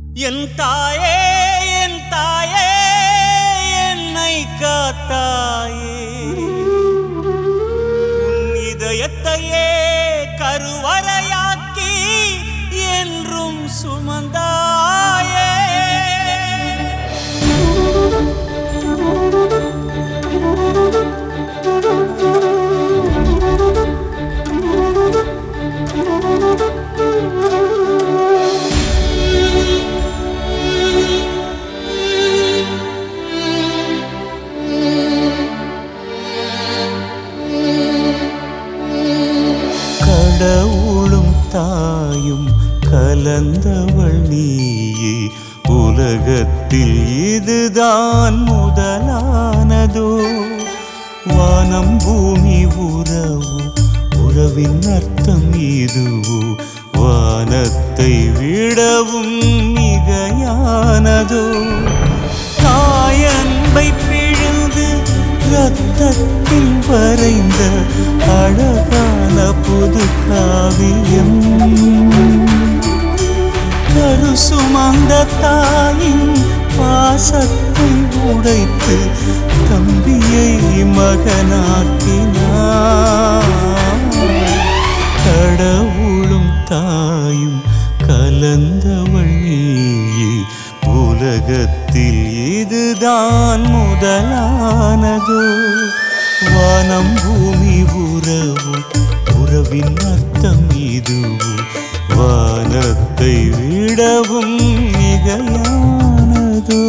என் தாயே என் தாயே என்னை காத்தாயே உன் இதயத்தையே கருவறையாக்கி என்றும் சுமந்தாயே கடவுளும் தாயும் கலந்தவள் நீயே உலகத்தில் இதுதான் முதலானதோ வானம் பூமி உறவு உறவின் அர்த்தம் இதுவோ வானத்தை விடவும் மிகையானதோ தாயன்பை பிழிந்து ரத்தத்தில் வரைந்த அழகான புது காவியம் கரு சுமந்த தாயின் பாசத்தை உடைத்து தம்பியை மகனாக்கினார் கடவுளும் தாயும் கலந்தவள் நீயே உலகத்தில் இதுதான் முதலானதோ வானம் பூமி உறவு உறவின் அர்த்தம் இதுவோ வானத்தை விடவும் மிகையானதோ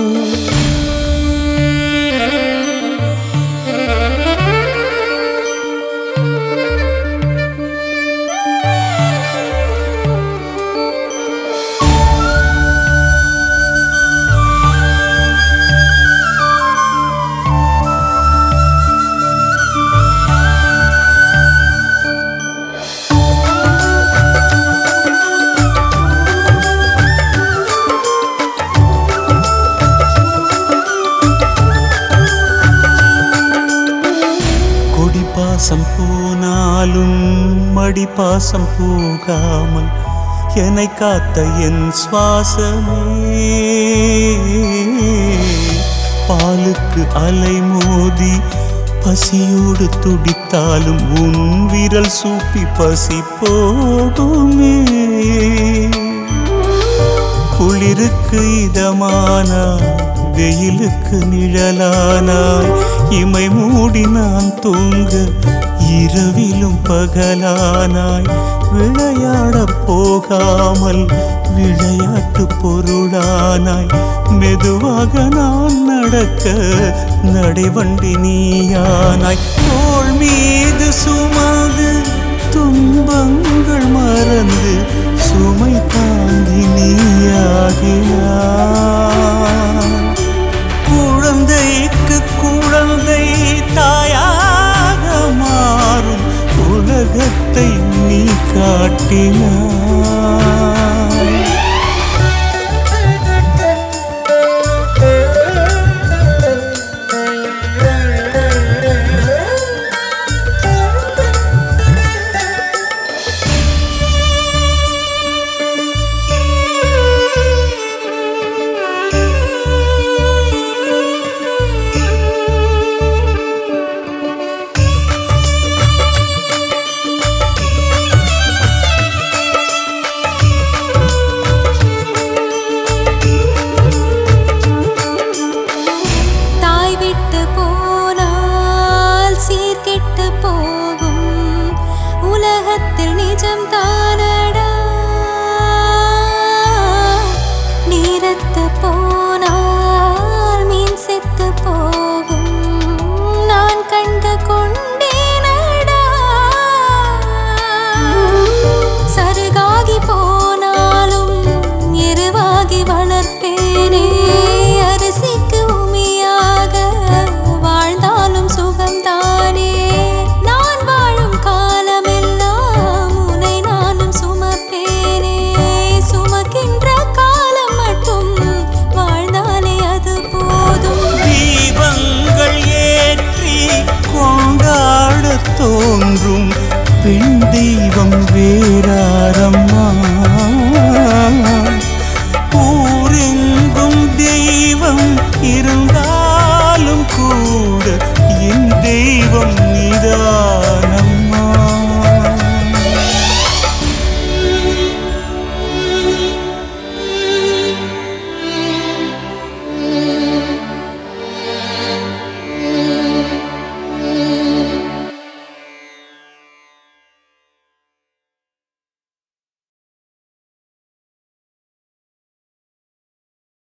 கொடி பாசம் போனாலும் மடி பாசம் போகாமல் என்னை காத்த என் சுவாசமே பாலுக்கு அலை மோதி பசியோடு துடித்தாலும் உன் விரல் சூப்பி பசி போகுமே குளிருக்கு இதமானாய் வெயிலுக்கு நிழலானாய் இமை மூடி நான் தூங்க இரவிலும் பகலானாய் விளையாட போகாமல் விளையாட்டு பொருளானாய் மெதுவாக நான் நடக்க நடைவண்டி நீயானாய் தோள் மீது சுமந்து துன்பங்கள் மறந்து சுமை தாங்கி நீயாகினாய் குழந்தைக்கு குழந்தை தாயாக மாறும் உலகத்தை நீ காட்டினாய்